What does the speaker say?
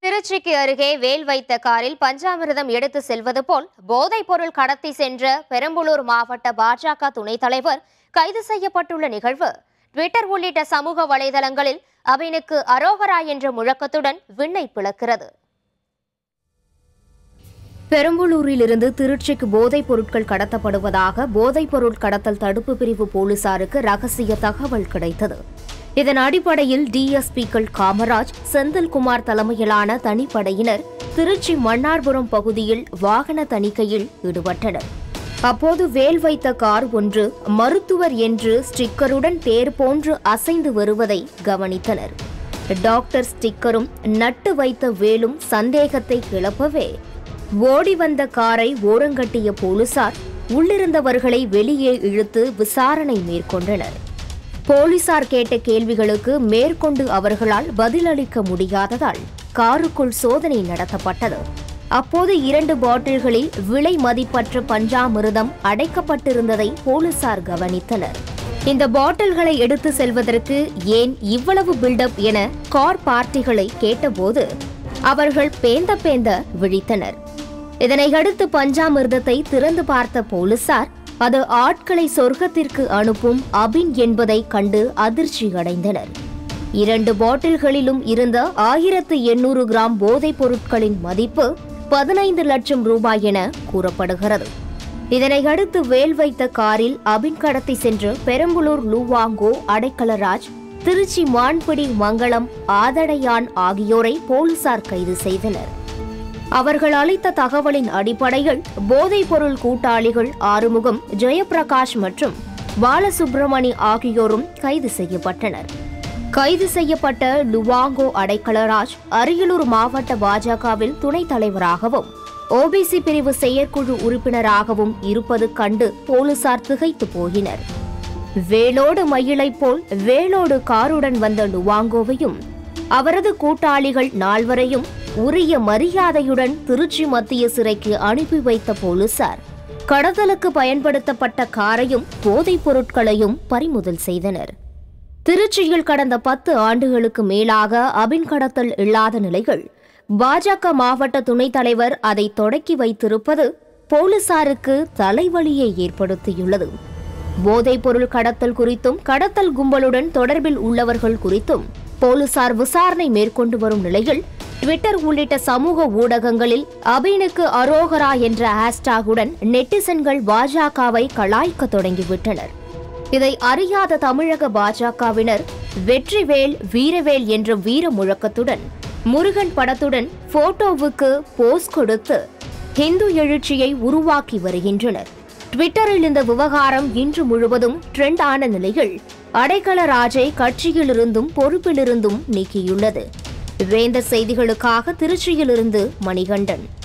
திருச்சிக்கு அருகே வேல் வைத்த காரில் பஞ்சாமிர்தம் எடுத்து செல்வது போல் போதைப் பொருள் கடத்தி சென்ற பெரம்பலூர் மாவட்ட பாஜக துணைத் தலைவர் கைது செய்யப்பட்டுள்ள நிகழ்வு ட்விட்டர் உள்ளிட்ட சமூக வலைதளங்களில் அவனுக்கு அரோகரா என்ற முழக்கத்துடன் விண்ணை பிளக்கிறது பெரம்பலூரிலிருந்து திருச்சிக்கு போதைப் பொருட்கள் கடத்தப்படுவதாக போதைப் பொருள் கடத்தல் தடுப்பு பிரிவு போலீசாருக்கு ரகசிய தகவல் கிடைத்தது இதன் அடிப்படையில் டிஎஸ்பிக்கள் காமராஜ் செந்தில்குமார் தலைமையிலான தனிப்படையினர் திருச்சி மன்னார்புரம் பகுதியில் வாகன தணிக்கையில் ஈடுபட்டனர் அப்போது வேல் வைத்த கார் ஒன்று மருத்துவர் என்று ஸ்டிக்கருடன் தேர் போன்று அசைந்து வருவதை கவனித்தனர் டாக்டர் ஸ்டிக்கரும் நட்டு வைத்த வேலும் சந்தேகத்தை கிளப்பவே ஓடி வந்த காரை ஓரங்கட்டிய போலீசார் உள்ளிருந்தவர்களை வெளியே இழுத்து விசாரணை மேற்கொண்டனர் போலீசார் கேட்ட கேள்விகளுக்கு மேற்கொண்டு அவர்களால் பதிலளிக்க முடியாததால் காருக்குள் சோதனை நடத்தப்பட்டது அப்போது இரண்டு பாட்டில்களில் விலை மதிப்பற்ற பஞ்சாமிர்தம் அடைக்கப்பட்டிருந்ததை போலீசார் கவனித்தனர் இந்த பாட்டில்களை எடுத்து செல்வதற்கு ஏன் இவ்வளவு பில்டப் என கார் பார்ட்டிகளை கேட்டபோது அவர்கள் பேந்த பேந்த விழித்தனர் இதனை அடுத்து பஞ்சாமிர்தத்தை திறந்து பார்த்த போலீசார் அது ஆட்களை சொர்க்கத்திற்கு அனுப்பும் அபின் என்பதை கண்டு அதிர்ச்சி அடைந்தனர் இரண்டு பாட்டில்களிலும் இருந்த ஆயிரத்து எண்ணூறு கிராம் போதைப் பொருட்களின் மதிப்பு பதினைந்து லட்சம் ரூபாய் என கூறப்படுகிறது இதனை அடுத்து வேல் வைத்த காரில் அபின் கடத்தி சென்று பெரம்பலூர் லூவாங்கோ அடைக்கலராஜ் திருச்சி மான்பிடி மங்களம் ஆதடையான் ஆகியோரை போலீசார் கைது செய்தனர் அவர்கள் அளித்த தகவலின் அடிப்படையில் போதைப் பொருள் கூட்டாளிகள் ஆறுமுகம் ஜெயப்பிரகாஷ் மற்றும் பாலசுப்ரமணி ஆகியோரும் கைது செய்யப்பட்டனர் கைது செய்யப்பட்ட லுவாங்கோ அடைக்கலராஜ் அரியலூர் மாவட்ட பாஜகவில் துணைத் தலைவராகவும் ஓபிசி பிரிவு செயற்குழு உறுப்பினராகவும் இருப்பது கண்டு போலீசார் திகைத்து போயினர் வேலோடு மயிலைப் போல் வேலோடு காருடன் வந்த லுவாங்கோவையும் அவரது கூட்டாளிகள் நால்வரையும் உரிய மரியாதையுடன் திருச்சி மத்திய சிறைக்கு அனுப்பி வைத்த போலீசார் கடத்தலுக்கு பயன்படுத்தப்பட்ட காரையும் போதைப் பொருட்களையும் பறிமுதல் செய்தனர் திருச்சியில் கடந்த பத்து ஆண்டுகளுக்கு மேலாக அபின் கடத்தல் இல்லாத நிலையில் பாஜக மாவட்ட துணைத் தலைவர் அதை தொடக்கி வைத்திருப்பது போலீசாருக்கு தலைவலியை ஏற்படுத்தியுள்ளது போதைப் பொருள் கடத்தல் குறித்தும் கடத்தல் கும்பலுடன் தொடர்பில் உள்ளவர்கள் குறித்தும் போலீசார் விசாரணை மேற்கொண்டு வரும் நிலையில் ட்விட்டர் உள்ளிட்ட சமூக ஊடகங்களில் அபினுக்கு அரோகரா என்ற ஹேஷ்டாகுடன் நெட்டிசன்கள் பாஜகவை கலாய்க்க தொடங்கிவிட்டனர் இதை அறியாத தமிழக பாஜகவினர் வெற்றிவேல் வீரவேல் என்ற வீர முழக்கத்துடன் முருகன் படத்துடன் போட்டோவுக்கு போஸ் கொடுத்து ஹிந்து எழுச்சியை உருவாக்கி வருகின்றனர் ட்விட்டரில் இந்த விவகாரம் இன்று முழுவதும் ட்ரெண்ட் ஆன நிலையில் அடைக்கல ராஜை கட்சியிலிருந்தும் பொறுப்பிலிருந்தும் நீக்கியுள்ளது வேந்தர் செய்திகளுக்காக திருச்சியிலிருந்து மணிகண்டன்